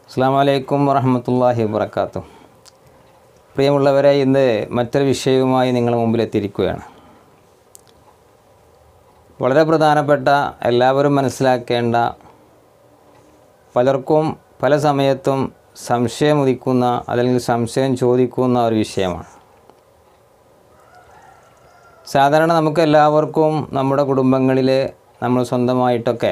അസ്സാം വലൈക്കും വറഹമത്തല്ലാഹി വാബർക്കാത്തു പ്രിയമുള്ളവരെ ഇന്ന് മറ്റൊരു വിഷയവുമായി നിങ്ങളുടെ മുമ്പിൽ എത്തിയിരിക്കുകയാണ് വളരെ പ്രധാനപ്പെട്ട എല്ലാവരും മനസ്സിലാക്കേണ്ട പലർക്കും പല സമയത്തും സംശയം ഉദിക്കുന്ന അല്ലെങ്കിൽ സംശയം ചോദിക്കുന്ന ഒരു വിഷയമാണ് സാധാരണ നമുക്ക് എല്ലാവർക്കും നമ്മുടെ കുടുംബങ്ങളിൽ നമ്മൾ സ്വന്തമായിട്ടൊക്കെ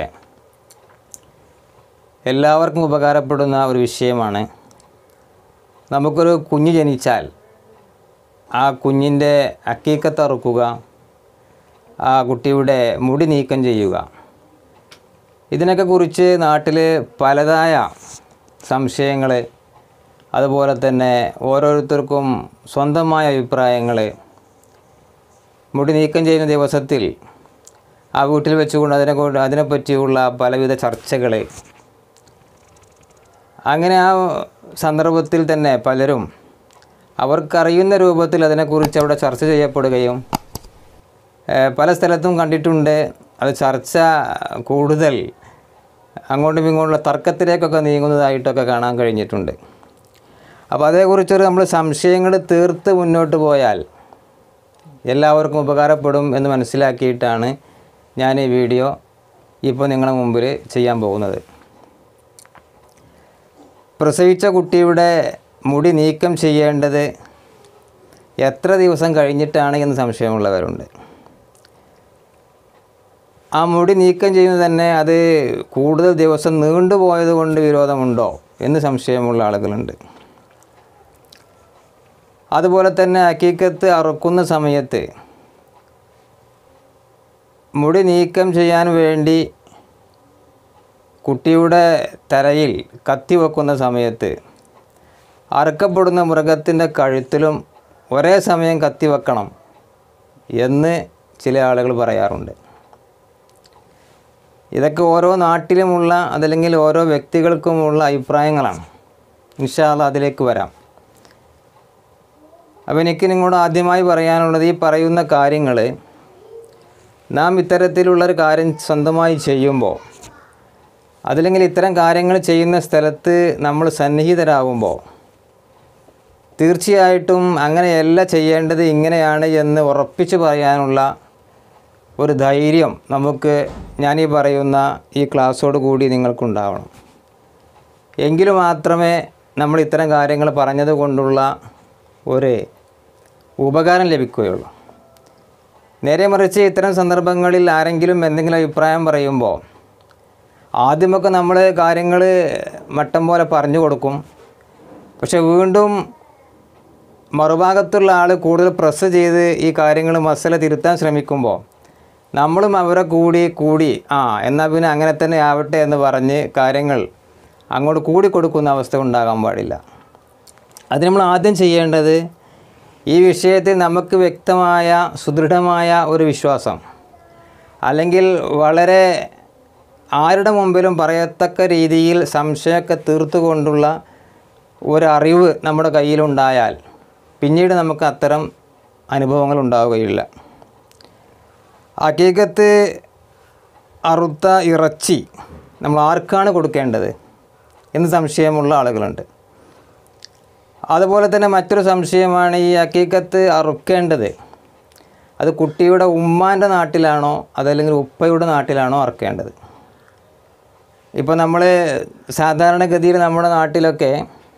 എല്ലാവർക്കും ഉപകാരപ്പെടുന്ന ഒരു വിഷയമാണ് നമുക്കൊരു കുഞ്ഞ് ജനിച്ചാൽ ആ കുഞ്ഞിൻ്റെ അക്കീക്കത്ത് അറുക്കുക ആ കുട്ടിയുടെ മുടി നീക്കം ചെയ്യുക ഇതിനൊക്കെ കുറിച്ച് നാട്ടിൽ പലതായ സംശയങ്ങൾ അതുപോലെ തന്നെ ഓരോരുത്തർക്കും സ്വന്തമായ അഭിപ്രായങ്ങൾ മുടി നീക്കം ചെയ്യുന്ന ദിവസത്തിൽ ആ വീട്ടിൽ വെച്ചുകൊണ്ട് അതിനെ കൊണ്ട് അതിനെപ്പറ്റിയുള്ള പലവിധ ചർച്ചകൾ അങ്ങനെ ആ സന്ദർഭത്തിൽ തന്നെ പലരും അവർക്കറിയുന്ന രൂപത്തിൽ അതിനെക്കുറിച്ച് അവിടെ ചർച്ച ചെയ്യപ്പെടുകയും ഏഹ് പല സ്ഥലത്തും കണ്ടിട്ടുണ്ട് അത് ചർച്ച കൂടുതൽ അങ്ങോട്ടും ഇങ്ങോട്ടുള്ള തർക്കത്തിലേക്കൊക്കെ നീങ്ങുന്നതായിട്ടൊക്കെ കാണാൻ കഴിഞ്ഞിട്ടുണ്ട് അപ്പോൾ അതേക്കുറിച്ചൊരു നമ്മൾ സംശയങ്ങൾ തീർത്ത് മുന്നോട്ട് പോയാൽ എല്ലാവർക്കും ഉപകാരപ്പെടും എന്ന് മനസ്സിലാക്കിയിട്ടാണ് ഞാൻ ഈ വീഡിയോ ഇപ്പോൾ നിങ്ങളുടെ മുമ്പിൽ ചെയ്യാൻ പോകുന്നത് പ്രസവിച്ച കുട്ടിയുടെ മുടി നീക്കം ചെയ്യേണ്ടത് എത്ര ദിവസം കഴിഞ്ഞിട്ടാണ് എന്ന് സംശയമുള്ളവരുണ്ട് ആ മുടി നീക്കം ചെയ്യുന്നത് തന്നെ അത് കൂടുതൽ ദിവസം നീണ്ടുപോയത് കൊണ്ട് വിരോധമുണ്ടോ എന്ന് സംശയമുള്ള ആളുകളുണ്ട് അതുപോലെ തന്നെ അക്കീക്കത്ത് അറുക്കുന്ന സമയത്ത് മുടി നീക്കം ചെയ്യാൻ വേണ്ടി കുട്ടിയുടെ തലയിൽ കത്തി വെക്കുന്ന സമയത്ത് അറുക്കപ്പെടുന്ന മൃഗത്തിൻ്റെ കഴുത്തിലും ഒരേ സമയം കത്തി വെക്കണം എന്ന് ചില ആളുകൾ പറയാറുണ്ട് ഇതൊക്കെ ഓരോ നാട്ടിലുമുള്ള അതല്ലെങ്കിൽ ഓരോ വ്യക്തികൾക്കുമുള്ള അഭിപ്രായങ്ങളാണ് ഇൻഷാല്ല അതിലേക്ക് വരാം അപ്പോൾ എനിക്ക് നിങ്ങളോട് ആദ്യമായി പറയാനുള്ളത് ഈ പറയുന്ന കാര്യങ്ങൾ നാം ഇത്തരത്തിലുള്ളൊരു കാര്യം സ്വന്തമായി ചെയ്യുമ്പോൾ അതില്ലെങ്കിൽ ഇത്തരം കാര്യങ്ങൾ ചെയ്യുന്ന സ്ഥലത്ത് നമ്മൾ സന്നിഹിതരാകുമ്പോൾ തീർച്ചയായിട്ടും അങ്ങനെയല്ല ചെയ്യേണ്ടത് ഇങ്ങനെയാണ് എന്ന് ഉറപ്പിച്ച് പറയാനുള്ള ഒരു ധൈര്യം നമുക്ക് ഞാനീ പറയുന്ന ഈ ക്ലാസ്സോട് കൂടി നിങ്ങൾക്കുണ്ടാവണം എങ്കിൽ മാത്രമേ നമ്മൾ ഇത്തരം കാര്യങ്ങൾ പറഞ്ഞത് കൊണ്ടുള്ള ഒരു ഉപകാരം ലഭിക്കുകയുള്ളൂ നേരെ മറിച്ച് ഇത്തരം സന്ദർഭങ്ങളിൽ ആരെങ്കിലും എന്തെങ്കിലും അഭിപ്രായം പറയുമ്പോൾ ആദ്യമൊക്കെ നമ്മൾ കാര്യങ്ങൾ മട്ടം പോലെ പറഞ്ഞു കൊടുക്കും പക്ഷെ വീണ്ടും മറുഭാഗത്തുള്ള ആൾ കൂടുതൽ പ്രസ് ചെയ്ത് ഈ കാര്യങ്ങൾ മസല തിരുത്താൻ ശ്രമിക്കുമ്പോൾ നമ്മളും അവരെ കൂടി കൂടി ആ എന്നാൽ പിന്നെ അങ്ങനെ തന്നെ ആവട്ടെ എന്ന് പറഞ്ഞ് കാര്യങ്ങൾ അങ്ങോട്ട് കൂടി കൊടുക്കുന്ന അവസ്ഥ ഉണ്ടാകാൻ പാടില്ല അത് നമ്മൾ ആദ്യം ചെയ്യേണ്ടത് ഈ വിഷയത്തിൽ നമുക്ക് വ്യക്തമായ സുദൃഢമായ ഒരു വിശ്വാസം അല്ലെങ്കിൽ വളരെ ആരുടെ മുമ്പിലും പറയത്തക്ക രീതിയിൽ സംശയമൊക്കെ തീർത്തുകൊണ്ടുള്ള ഒരറിവ് നമ്മുടെ കയ്യിലുണ്ടായാൽ പിന്നീട് നമുക്ക് അത്തരം അനുഭവങ്ങൾ ഉണ്ടാവുകയില്ല അക്കീകത്ത് അറുത്ത ഇറച്ചി നമ്മൾ ആർക്കാണ് കൊടുക്കേണ്ടത് എന്ന് സംശയമുള്ള ആളുകളുണ്ട് അതുപോലെ തന്നെ മറ്റൊരു സംശയമാണ് ഈ അക്കീക്കത്ത് അറുക്കേണ്ടത് അത് കുട്ടിയുടെ ഉമ്മാൻ്റെ നാട്ടിലാണോ അതല്ലെങ്കിൽ ഉപ്പയുടെ നാട്ടിലാണോ അറുക്കേണ്ടത് ഇപ്പോൾ നമ്മൾ സാധാരണഗതിയിൽ നമ്മുടെ നാട്ടിലൊക്കെ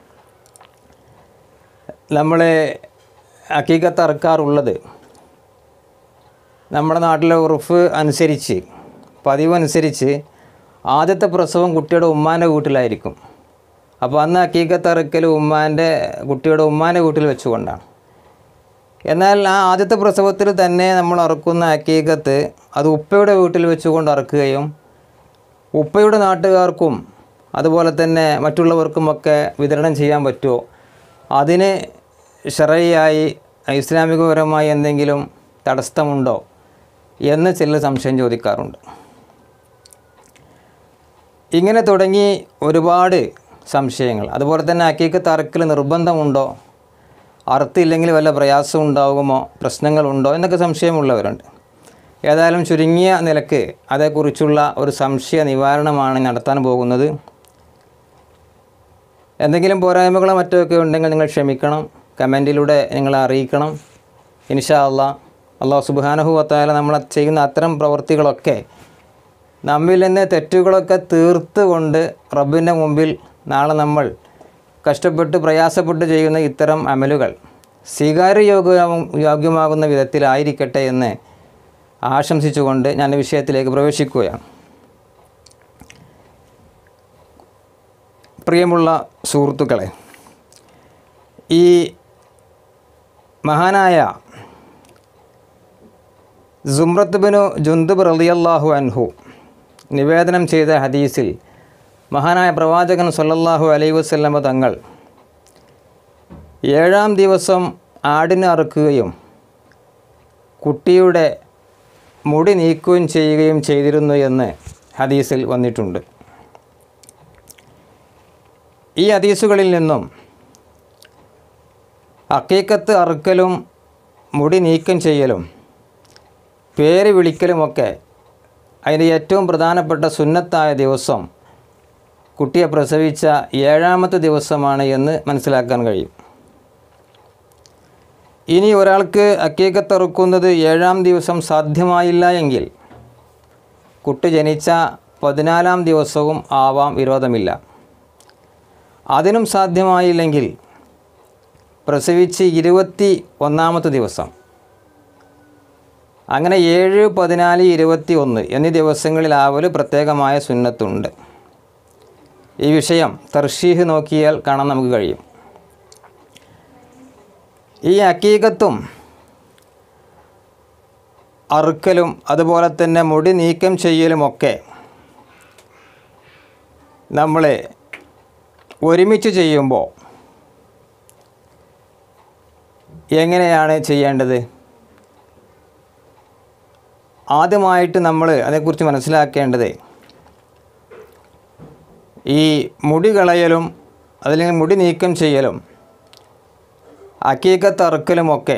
നമ്മൾ അക്കീക്കത്ത് അറുക്കാറുള്ളത് നമ്മുടെ നാട്ടിലെ ഉറുഫ് അനുസരിച്ച് പതിവ് അനുസരിച്ച് ആദ്യത്തെ പ്രസവം കുട്ടിയുടെ ഉമ്മാൻ്റെ വീട്ടിലായിരിക്കും അപ്പോൾ അന്ന് അക്കീക്കത്ത് അറുക്കൽ ഉമ്മാൻ്റെ കുട്ടിയുടെ ഉമ്മാൻ്റെ വീട്ടിൽ വെച്ചുകൊണ്ടാണ് എന്നാൽ ആ ആദ്യത്തെ പ്രസവത്തിൽ തന്നെ നമ്മൾ അറുക്കുന്ന അക്കീക്കത്ത് അത് ഉപ്പയുടെ വീട്ടിൽ വെച്ചുകൊണ്ട് അറുക്കുകയും ഉപ്പയുടെ നാട്ടുകാർക്കും അതുപോലെ തന്നെ മറ്റുള്ളവർക്കുമൊക്കെ വിതരണം ചെയ്യാൻ പറ്റുമോ അതിന് ഷറയായി ഇസ്ലാമികപരമായി എന്തെങ്കിലും തടസ്സമുണ്ടോ എന്ന് ചിലർ സംശയം ചോദിക്കാറുണ്ട് ഇങ്ങനെ തുടങ്ങി ഒരുപാട് സംശയങ്ങൾ അതുപോലെ തന്നെ അക്കീക്കത്ത് അറക്കൽ നിർബന്ധമുണ്ടോ അറുത്തില്ലെങ്കിൽ വല്ല പ്രയാസം ഉണ്ടാകുമോ പ്രശ്നങ്ങളുണ്ടോ എന്നൊക്കെ സംശയമുള്ളവരുണ്ട് ഏതായാലും ചുരുങ്ങിയ നിലക്ക് അതേക്കുറിച്ചുള്ള ഒരു സംശയ നിവാരണമാണ് നടത്താൻ പോകുന്നത് എന്തെങ്കിലും പോരായ്മകളോ മറ്റോ ഒക്കെ ഉണ്ടെങ്കിൽ നിങ്ങൾ ക്ഷമിക്കണം കമൻറ്റിലൂടെ നിങ്ങളെ അറിയിക്കണം ഇൻഷാ അള്ളാ അള്ളാഹു സുബാനഹു വത്താല നമ്മൾ ചെയ്യുന്ന അത്തരം പ്രവൃത്തികളൊക്കെ നമ്മിൽ നിന്ന് തെറ്റുകളൊക്കെ തീർത്തുകൊണ്ട് റബ്ബിൻ്റെ മുമ്പിൽ നാളെ നമ്മൾ കഷ്ടപ്പെട്ട് പ്രയാസപ്പെട്ട് ചെയ്യുന്ന ഇത്തരം അമലുകൾ സ്വീകാര്യയോഗ്യ യോഗ്യമാകുന്ന വിധത്തിലായിരിക്കട്ടെ എന്ന് ആശംസിച്ചുകൊണ്ട് ഞാൻ ഈ വിഷയത്തിലേക്ക് പ്രവേശിക്കുകയാണ് പ്രിയമുള്ള സുഹൃത്തുക്കളെ ഈ മഹാനായ സുമ്രത്ത് ബിനു ജുന്ദുബ് റളിയല്ലാഹു അൻഹു നിവേദനം ചെയ്ത ഹദീസിൽ മഹാനായ പ്രവാചകൻ സല്ലല്ലാഹു അലൈഹി വസല്ലമ തങ്ങൾ ഏഴാം ദിവസം ആടിനെ അറുക്കുകയും കുട്ടിയുടെ മുടി നീക്കുകയും ചെയ്യുകയും ചെയ്തിരുന്നു എന്ന് ഹദീസിൽ വന്നിട്ടുണ്ട് ഈ ഹദീസുകളിൽ നിന്നും അക്കീക്കത്ത് അറുക്കലും മുടി നീക്കം ചെയ്യലും പേര് വിളിക്കലുമൊക്കെ അതിൻ്റെ ഏറ്റവും പ്രധാനപ്പെട്ട സുന്നത്തായ ദിവസം കുട്ടിയെ പ്രസവിച്ച ഏഴാമത്തെ ദിവസമാണ് എന്ന് മനസ്സിലാക്കാൻ കഴിയും ഇനി ഒരാൾക്ക് അക്കീക്കത്തറുക്കുന്നത് ഏഴാം ദിവസം സാധ്യമായില്ല എങ്കിൽ കുട്ടി ജനിച്ച പതിനാലാം ദിവസവും ആവാം വിരോധമില്ല അതിനും സാധ്യമായില്ലെങ്കിൽ പ്രസവിച്ച് ഇരുപത്തി ഒന്നാമത്തെ ദിവസം അങ്ങനെ ഏഴ് പതിനാല് ഇരുപത്തി ഒന്ന് എന്നീ ദിവസങ്ങളിലാവൽ പ്രത്യേകമായ സുന്നത്തുണ്ട് ഈ വിഷയം തർഷീഹ് നോക്കിയാൽ കാണാൻ നമുക്ക് കഴിയും ഈ അക്കീകത്തും അറുക്കലും അതുപോലെ തന്നെ മുടി നീക്കം ചെയ്യലുമൊക്കെ നമ്മൾ ഒരുമിച്ച് ചെയ്യുമ്പോൾ എങ്ങനെയാണ് ചെയ്യേണ്ടത് ആദ്യമായിട്ട് നമ്മൾ അതേക്കുറിച്ച് മനസ്സിലാക്കേണ്ടത് ഈ മുടി കളയലും അതല്ലെങ്കിൽ മുടി നീക്കം ചെയ്യലും അക്കീക്കത്തറക്കലുമൊക്കെ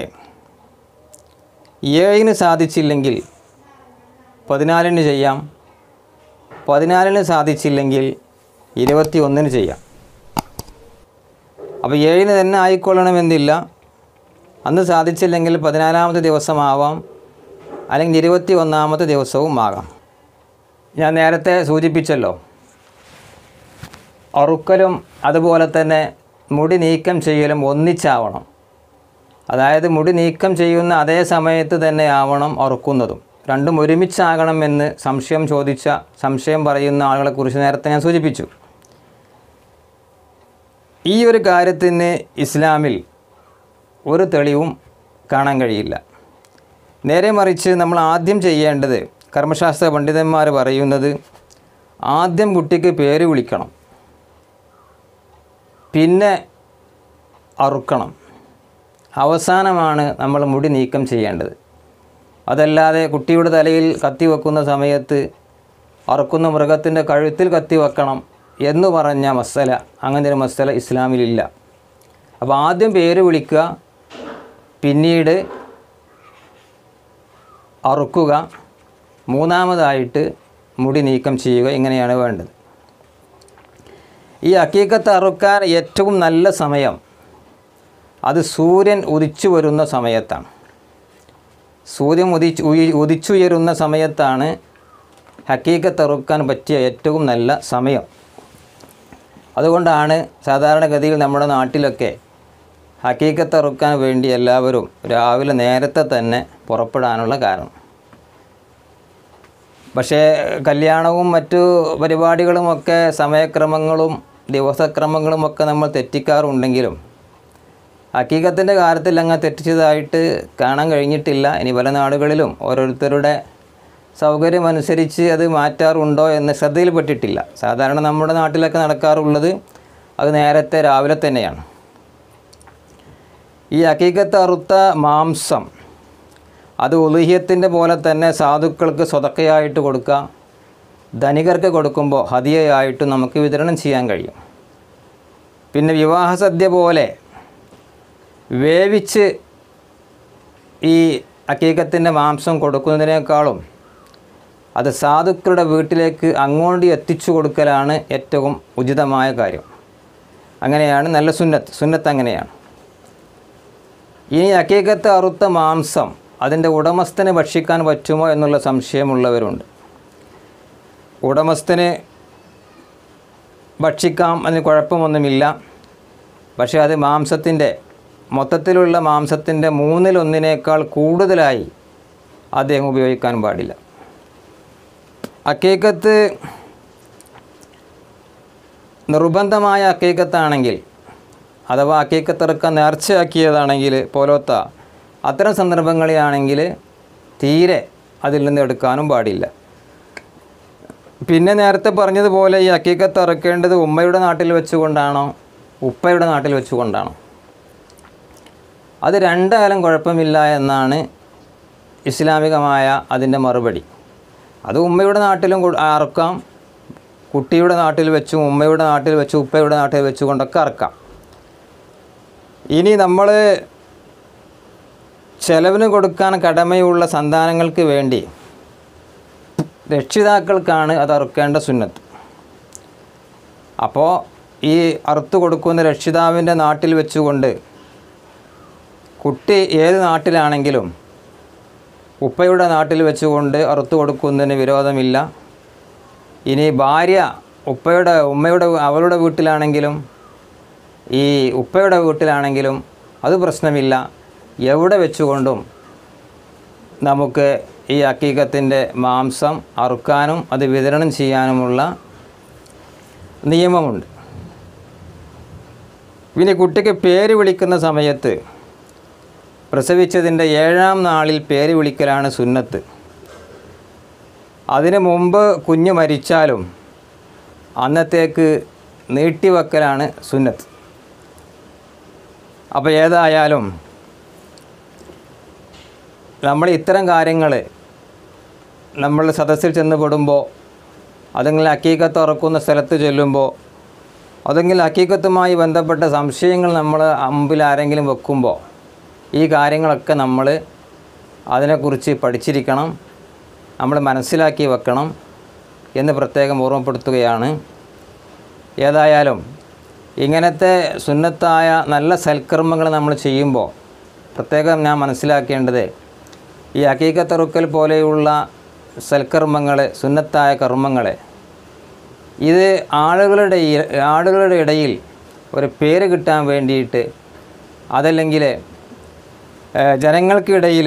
ഏഴിന് സാധിച്ചില്ലെങ്കിൽ പതിനാലിന് ചെയ്യാം പതിനാലിന് സാധിച്ചില്ലെങ്കിൽ ഇരുപത്തി ഒന്നിന് ചെയ്യാം അപ്പോൾ ഏഴിന് തന്നെ ആയിക്കൊള്ളണമെന്നില്ല അന്ന് സാധിച്ചില്ലെങ്കിൽ പതിനാലാമത്തെ ദിവസമാവാം അല്ലെങ്കിൽ ഇരുപത്തി ഒന്നാമത്തെ ദിവസവും ആകാം ഞാൻ നേരത്തെ സൂചിപ്പിച്ചല്ലോ അറുക്കലും അതുപോലെ തന്നെ മുടി നീക്കം ചെയ്യലും ഒന്നിച്ചാവണം അതായത് മുടി നീക്കം ചെയ്യുന്ന അതേ സമയത്ത് തന്നെ ആവണം അറുക്കുന്നതും രണ്ടും ഒരുമിച്ചാകണമെന്ന് സംശയം ചോദിച്ച സംശയം പറയുന്ന ആളുകളെക്കുറിച്ച് നേരത്തെ ഞാൻ സൂചിപ്പിച്ചു ഈ ഒരു കാര്യത്തിന് ഇസ്ലാമിൽ ഒരു തെളിവും കാണാൻ കഴിയില്ല നേരെ മറിച്ച് നമ്മൾ ആദ്യം ചെയ്യേണ്ടത് കർമ്മശാസ്ത്ര പണ്ഡിതന്മാർ പറയുന്നത് ആദ്യം കുട്ടിക്ക് പേര് വിളിക്കണം പിന്നെ അറുക്കണം അവസാനമാണ് നമ്മൾ മുടി നീക്കം ചെയ്യേണ്ടത് അതല്ലാതെ കുട്ടിയുടെ തലയിൽ കത്തി വെക്കുന്ന സമയത്ത് അറുക്കുന്ന മൃഗത്തിൻ്റെ കഴുത്തിൽ കത്തി വെക്കണം എന്ന് പറഞ്ഞ മസല അങ്ങനെ ഒരു മസല ഇസ്ലാമിലില്ല അപ്പോൾ ആദ്യം പേര് വിളിക്കുക പിന്നീട് അറുക്കുക മൂന്നാമതായിട്ട് മുടി നീക്കം ചെയ്യുക ഇങ്ങനെയാണ് വേണ്ടത് ഈ അക്കീക്കത്ത് അറുക്കാൻ ഏറ്റവും നല്ല സമയം അത് സൂര്യൻ ഉദിച്ചു വരുന്ന സമയത്താണ് സൂര്യൻ ഉദിച്ച് ഉയി- ഉദിച്ചുയരുന്ന സമയത്താണ് ഹക്കീക്കത്ത് അറുക്കാൻ പറ്റിയ ഏറ്റവും നല്ല സമയം അതുകൊണ്ടാണ് സാധാരണഗതിയിൽ നമ്മുടെ നാട്ടിലൊക്കെ ഹക്കീക്കത്ത് അറുക്കാൻ വേണ്ടി എല്ലാവരും രാവിലെ നേരത്തെ തന്നെ പുറപ്പെടാനുള്ള കാരണം പക്ഷേ കല്യാണവും മറ്റു പരിപാടികളുമൊക്കെ സമയക്രമങ്ങളും ദിവസക്രമങ്ങളുമൊക്കെ നമ്മൾ തെറ്റിക്കാറുണ്ടെങ്കിലും ഹക്കീക്കത്തിൻ്റെ കാര്യത്തിൽ അങ്ങ് തെറ്റിച്ചതായിട്ട് കാണാൻ കഴിഞ്ഞിട്ടില്ല ഇനി പല നാടുകളിലും ഓരോരുത്തരുടെ സൗകര്യമനുസരിച്ച് അത് മാറ്റാറുണ്ടോ എന്ന് ശ്രദ്ധയിൽപ്പെട്ടിട്ടില്ല സാധാരണ നമ്മുടെ നാട്ടിലൊക്കെ നടക്കാറുള്ളത് അത് നേരത്തെ രാവിലെ തന്നെയാണ് ഈ ഹക്കീക്കത്ത് അറുത്ത മാംസം അത് ഉലുഹ്യത്തിൻ്റെ പോലെ തന്നെ സാധുക്കൾക്ക് സ്വതക്കയായിട്ട് കൊടുക്കാം ധനികർക്ക് കൊടുക്കുമ്പോൾ ഹതിയയായിട്ട് നമുക്ക് വിതരണം ചെയ്യാൻ കഴിയും പിന്നെ വിവാഹ സദ്യ പോലെ വേവിച്ച് ഈ അക്കീക്കത്തിൻ്റെ മാംസം കൊടുക്കുന്നതിനേക്കാളും അത് സാധുക്കളുടെ വീട്ടിലേക്ക് അങ്ങോട്ട് എത്തിച്ചു കൊടുക്കലാണ് ഏറ്റവും ഉചിതമായ കാര്യം അങ്ങനെയാണ് നല്ല സുന്നത്ത് സുന്നത്ത് അങ്ങനെയാണ് ഇനി അക്കീക്കത്ത് അറുത്ത മാംസം അതിൻ്റെ ഉടമസ്ഥന് ഭക്ഷിക്കാൻ പറ്റുമോ എന്നുള്ള സംശയമുള്ളവരുണ്ട് ഉടമസ്ഥന് ഭക്ഷിക്കാം അതിന് കുഴപ്പമൊന്നുമില്ല പക്ഷേ അത് മാംസത്തിൻ്റെ മൊത്തത്തിലുള്ള മാംസത്തിൻ്റെ മൂന്നിലൊന്നിനേക്കാൾ കൂടുതലായി അദ്ദേഹം ഉപയോഗിക്കാൻ പാടില്ല അക്കേക്കത്ത് നിർബന്ധമായ അക്കേക്കത്താണെങ്കിൽ അഥവാ അക്കേക്കത്തിറക്കാൻ നേർച്ചയാക്കിയതാണെങ്കിൽ പോലോത്ത അത്തരം സന്ദർഭങ്ങളിലാണെങ്കിൽ തീരെ അതിൽ നിന്ന് എടുക്കാനും പാടില്ല പിന്നെ നേരത്തെ പറഞ്ഞതുപോലെ ഈ അക്കീക്കത്ത് ഇറക്കേണ്ടത് ഉമ്മയുടെ നാട്ടിൽ വെച്ചുകൊണ്ടാണോ ഉപ്പയുടെ നാട്ടിൽ വെച്ചുകൊണ്ടാണോ അത് രണ്ടായാലും കുഴപ്പമില്ല എന്നാണ് ഇസ്ലാമികമായ അതിൻ്റെ മറുപടി അത് ഉമ്മയുടെ നാട്ടിലും കൊ- അറക്കാം കുട്ടിയുടെ നാട്ടിൽ വെച്ചും ഉമ്മയുടെ നാട്ടിൽ വെച്ചും ഉപ്പയുടെ നാട്ടിൽ വെച്ചുകൊണ്ടൊക്കെ അറക്കാം ഇനി നമ്മൾ ചെലവിന് കൊടുക്കാൻ കടമയുള്ള സന്താനങ്ങൾക്ക് വേണ്ടി രക്ഷിതാക്കൾക്കാണ് അത് അറുക്കേണ്ട സുന്നത്ത് അപ്പോൾ ഈ അറുത്ത് കൊടുക്കുന്ന രക്ഷിതാവിൻ്റെ നാട്ടിൽ വെച്ചുകൊണ്ട് കുട്ടി ഏത് നാട്ടിലാണെങ്കിലും ഉപ്പയുടെ നാട്ടിൽ വെച്ചുകൊണ്ട് അറുത്ത് കൊടുക്കുന്നതിന് വിരോധമില്ല ഇനി ഭാര്യ ഉപ്പയുടെ ഉമ്മയുടെ അവളുടെ വീട്ടിലാണെങ്കിലും ഈ ഉപ്പയുടെ വീട്ടിലാണെങ്കിലും അത് പ്രശ്നമില്ല എവിടെ വെച്ചുകൊണ്ടും നമുക്ക് ഈ അക്കീകത്തിൻ്റെ മാംസം അറുക്കാനും അത് വിതരണം ചെയ്യാനുമുള്ള നിയമമുണ്ട് പിന്നെ കുട്ടിക്ക് പേര് വിളിക്കുന്ന സമയത്ത് പ്രസവിച്ചതിൻ്റെ ഏഴാം നാളിൽ പേര് വിളിക്കലാണ് സുന്നത്ത് അതിനു മുമ്പ് കുഞ്ഞ് മരിച്ചാലും അന്നത്തേക്ക് നീട്ടിവെക്കലാണ് സുന്നത്ത് അപ്പോൾ ഏതായാലും നമ്മൾ ഇത്തരം കാര്യങ്ങൾ നമ്മൾ സദസ്സിൽ ചെന്ന് പെടുമ്പോൾ അതെങ്കിൽ അക്കീക്കത്ത് ഉറക്കുന്ന സ്ഥലത്ത് ചെല്ലുമ്പോൾ അതെങ്കിൽ അക്കീക്കത്തുമായി ബന്ധപ്പെട്ട സംശയങ്ങൾ നമ്മൾ അമ്പിൽ ആരെങ്കിലും വെക്കുമ്പോൾ ഈ കാര്യങ്ങളൊക്കെ നമ്മൾ അതിനെക്കുറിച്ച് പഠിച്ചിരിക്കണം നമ്മൾ മനസ്സിലാക്കി വെക്കണം എന്ന് പ്രത്യേകം ഓർമ്മപ്പെടുത്തുകയാണ് ഏതായാലും ഇങ്ങനത്തെ സുന്നത്തായ നല്ല സൽക്കർമ്മങ്ങൾ നമ്മൾ ചെയ്യുമ്പോൾ പ്രത്യേകം ഞാൻ മനസ്സിലാക്കേണ്ടത് ഈ അക്കീക്കത്തറുക്കൽ പോലെയുള്ള സൽക്കർമ്മങ്ങൾ സുന്നത്തായ കർമ്മങ്ങൾ ഇത് ആളുകളുടെ ഇ- ആളുകളുടെ ഇടയിൽ ഒരു പേര് കിട്ടാൻ വേണ്ടിയിട്ട് അതല്ലെങ്കിൽ ഏഹ്, ജനങ്ങൾക്കിടയിൽ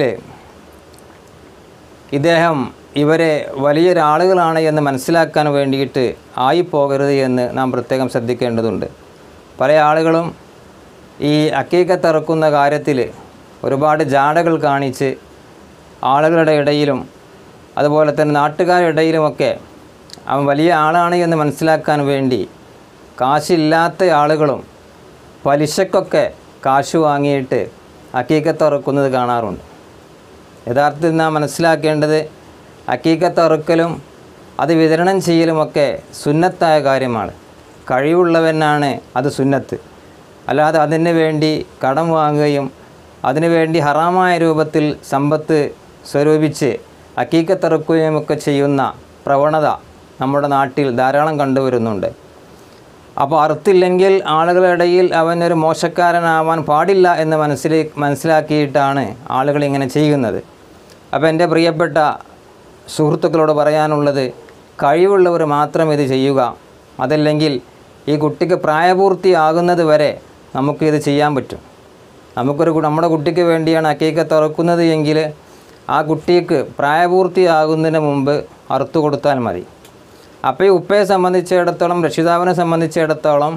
ഇദ്ദേഹം ഇവരെ വലിയൊരാളുകളാണ് എന്ന് മനസ്സിലാക്കാൻ വേണ്ടിയിട്ട് ആയിപ്പോകരുത് എന്ന് നാം പ്രത്യേകം ശ്രദ്ധിക്കേണ്ടതുണ്ട് പല ആളുകളും ഈ അക്കീക്കത്തിറക്കുന്ന കാര്യത്തിൽ ഒരുപാട് ജാടകൾ കാണിച്ച് ആളുകളുടെ ഇടയിലും അതുപോലെ തന്നെ നാട്ടുകാരുടെ ഇടയിലുമൊക്കെ അവൻ വലിയ ആളാണ് എന്ന് മനസ്സിലാക്കാൻ വേണ്ടി കാശില്ലാത്ത ആളുകളും പലിശക്കൊക്കെ കാശ് വാങ്ങിയിട്ട് അക്കീക്കത്തിറക്കുന്നത് കാണാറുണ്ട് യഥാർത്ഥത്തിൽ നാം മനസ്സിലാക്കേണ്ടത് അക്കീക്കത്ത് അറുക്കലും അത് വിതരണം ചെയ്യലുമൊക്കെ സുന്നത്തായ കാര്യമാണ് കഴിവുള്ളവനാണ് അത് സുന്നത്ത് അല്ലാതെ അതിന് വേണ്ടി കടം വാങ്ങുകയും അതിനു വേണ്ടി ഹറാമായ രൂപത്തിൽ സമ്പത്ത് സ്വരൂപിച്ച് അക്കീക്കത്തിറക്കുകയും ഒക്കെ ചെയ്യുന്ന പ്രവണത നമ്മുടെ നാട്ടിൽ ധാരാളം കണ്ടുവരുന്നുണ്ട് അപ്പോൾ അറുത്തില്ലെങ്കിൽ ആളുകളുടെ ഇടയിൽ അവനൊരു മോശക്കാരനാവാൻ പാടില്ല എന്ന് മനസ്സിലേ മനസ്സിലാക്കിയിട്ടാണ് ആളുകൾ ഇങ്ങനെ ചെയ്യുന്നത് അപ്പോൾ എൻ്റെ പ്രിയപ്പെട്ട സുഹൃത്തുക്കളോട് പറയാനുള്ളത് കഴിവുള്ളവർ മാത്രം ഇത് ചെയ്യുക അതല്ലെങ്കിൽ ഈ കുട്ടിക്ക് പ്രായപൂർത്തിയാകുന്നത് വരെ നമുക്കിത് ചെയ്യാൻ പറ്റും നമുക്കൊരു കു- നമ്മുടെ കുട്ടിക്ക് വേണ്ടിയാണ് അക്കീക്ക തുറക്കുന്നത് എങ്കിൽ ആ കുട്ടിക്ക് പ്രായപൂർത്തിയാകുന്നതിന് മുമ്പ് അറുത്തു കൊടുത്താൽ മതി അപ്പോൾ ഈ ഉപ്പയെ സംബന്ധിച്ചിടത്തോളം രക്ഷിതാവിനെ സംബന്ധിച്ചിടത്തോളം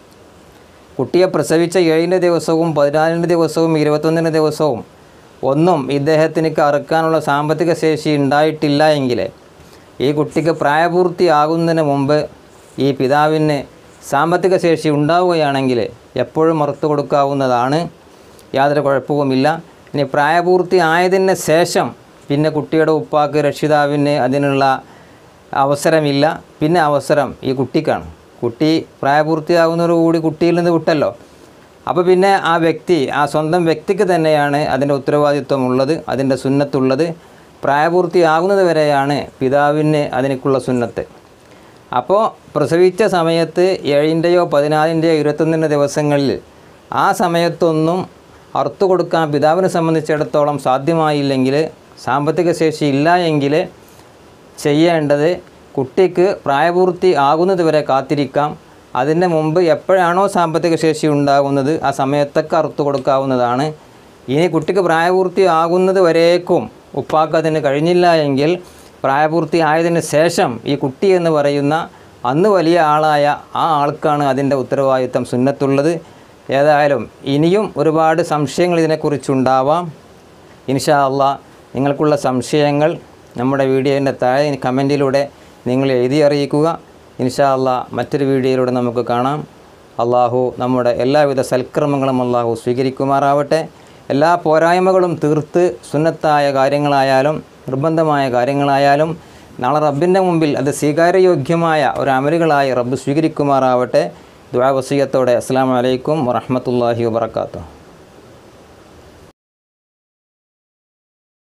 കുട്ടിയെ പ്രസവിച്ച ഏഴിൻ്റെ ദിവസവും പതിനാലിൻ്റെ ദിവസവും ഇരുപത്തൊന്നിൻ്റെ ദിവസവും ഒന്നും ഇദ്ദേഹത്തിന് അറുക്കാനുള്ള സാമ്പത്തിക ശേഷി ഉണ്ടായിട്ടില്ല എങ്കിൽ ഈ കുട്ടിക്ക് പ്രായപൂർത്തിയാകുന്നതിന് മുമ്പ് ഈ പിതാവിന് സാമ്പത്തിക ശേഷി ഉണ്ടാവുകയാണെങ്കിൽ എപ്പോഴും അറുത്തു കൊടുക്കാവുന്നതാണ് യാതൊരു കുഴപ്പവുമില്ല ഇനി പ്രായപൂർത്തി ആയതിന് ശേഷം പിന്നെ കുട്ടിയുടെ ഉപ്പാക്ക് രക്ഷിതാവിന് അതിനുള്ള അവസരമില്ല പിന്നെ അവസരം ഈ കുട്ടിക്കാണ് കുട്ടി പ്രായപൂർത്തിയാകുന്നതോടുകൂടി കുട്ടിയിൽ നിന്ന് വിട്ടല്ലോ അപ്പോൾ പിന്നെ ആ വ്യക്തി ആ സ്വന്തം വ്യക്തിക്ക് തന്നെയാണ് അതിൻ്റെ ഉത്തരവാദിത്വമുള്ളത് അതിൻ്റെ സുന്നത്തുള്ളത് പ്രായപൂർത്തിയാകുന്നത് വരെയാണ് പിതാവിന് അതിനേക്കുള്ള സുന്നത്ത് അപ്പോൾ പ്രസവിച്ച സമയത്ത് ഏഴിൻ്റെയോ പതിനാലിൻ്റെയോ ഇരുപത്തൊന്നിൻ്റെ ദിവസങ്ങളിൽ ആ സമയത്തൊന്നും അറുത്തു കൊടുക്കാൻ പിതാവിനെ സംബന്ധിച്ചിടത്തോളം സാധ്യമായില്ലെങ്കിൽ സാമ്പത്തിക ശേഷി ഇല്ല എങ്കിൽ ചെയ്യേണ്ടത് കുട്ടിക്ക് പ്രായപൂർത്തി ആകുന്നത് വരെ കാത്തിരിക്കാം അതിൻ്റെ മുമ്പ് എപ്പോഴാണോ സാമ്പത്തിക ശേഷി ഉണ്ടാകുന്നത് ആ സമയത്തൊക്കെ അറുത്തു കൊടുക്കാവുന്നതാണ് ഇനി കുട്ടിക്ക് പ്രായപൂർത്തി ആകുന്നത് വരേക്കും ഉപ്പാക്ക് അതിന് കഴിഞ്ഞില്ല എങ്കിൽ പ്രായപൂർത്തി ആയതിന് ശേഷം ഈ കുട്ടി എന്ന് പറയുന്ന അന്ന് വലിയ ആളായ ആ ആൾക്കാണ് അതിൻ്റെ ഉത്തരവാദിത്തം സുന്നത്തുള്ളത് ഏതായാലും ഇനിയും ഒരുപാട് സംശയങ്ങൾ ഇതിനെക്കുറിച്ചുണ്ടാവാം ഇൻഷാ അള്ളാ നിങ്ങൾക്കുള്ള സംശയങ്ങൾ നമ്മുടെ വീഡിയോൻ്റെ താഴെ കമൻറ്റിലൂടെ നിങ്ങൾ എഴുതി അറിയിക്കുക ഇൻഷാ അള്ളാ മറ്റൊരു വീഡിയോയിലൂടെ നമുക്ക് കാണാം അള്ളാഹു നമ്മുടെ എല്ലാവിധ സൽക്കർമ്മങ്ങളും അള്ളാഹു സ്വീകരിക്കുമാറാവട്ടെ എല്ലാ പോരായ്മകളും തീർത്ത് സുന്നത്തായ കാര്യങ്ങളായാലും നിർബന്ധമായ കാര്യങ്ങളായാലും നാളെ റബ്ബിൻ്റെ മുമ്പിൽ അത് സ്വീകാര്യയോഗ്യമായ ഒരു അമലുകളായി റബ്ബ് സ്വീകരിക്കുമാറാവട്ടെ ദുആ വസിയത്തോടെ അസ്സാം വലൈക്കും വറഹമത്തല്ലാഹി വാബർക്കാത്തു